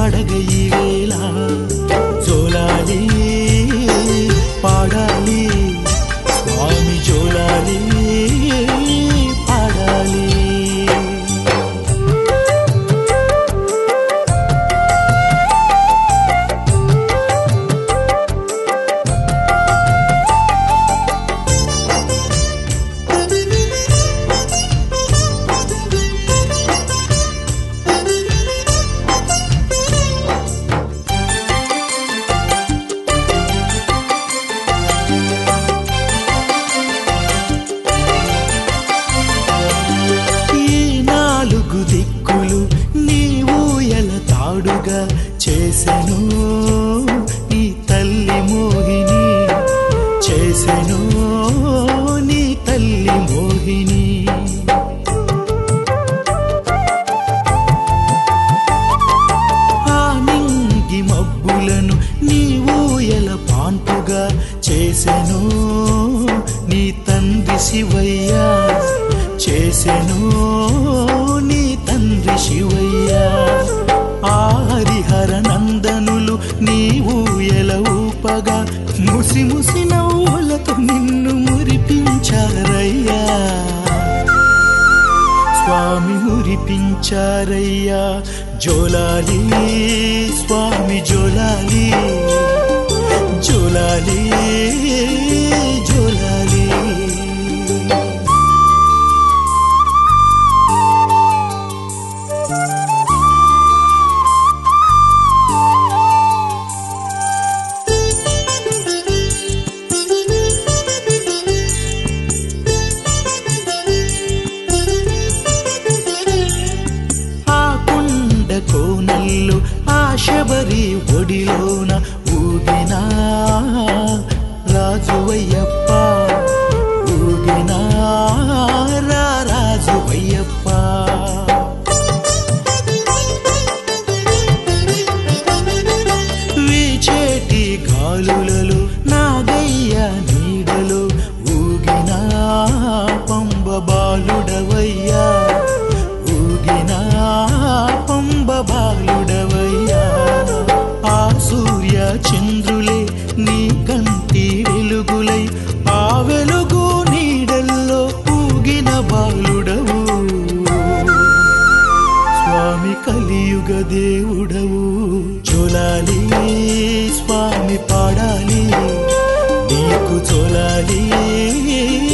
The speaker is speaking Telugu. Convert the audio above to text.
పాడగ ఈ వేళ జోలాలి పాడాలి స్వామి జోలాలి పాడాలి ఈ నాలుగు దిక్కులు నీవు ఎలా తాడుగా చేసెను నీ తల్లి మోహిని చేసెను నీ తల్లి మోహిని ఆ నింగి మబ్బులను నీవు ఎలా పాన్పుగా చేసెను నీ తండ్రి శివయ్య చేసెను నీ తండ్రి శివయ్య ఆ హరిహర నందనులు నీవు ఎలా ఊపగా ముసి ముసి నవ్వులతో నిన్ను మురిపించారయ్యా స్వామి మురిపించారయ్యా జోలాలి స్వామి జోలాలి జోలాలి జోలాలి ఆ కుండ కోనల్లో ఆ శబరి ఒడిలోన ఊగినా రాజువయ్యప్ప ఊగినా రా రాజువయ్యప్ప వీచేటి గాలులలో నాగయ్య నీడలో ఊగినా పంబ బాలుడవయ్యా ఊగినా పంబ బాలుడవయ్యా ఆ సూర్య చంద్రులే నీ కంటి వెలుగులై ఆ వెలుగు నీడల్లో ఊగిన బాలుడవు స్వామి కలియుగ దేవుడవు చోలాలి స్వామి పాడాలి నీకు చోలాలి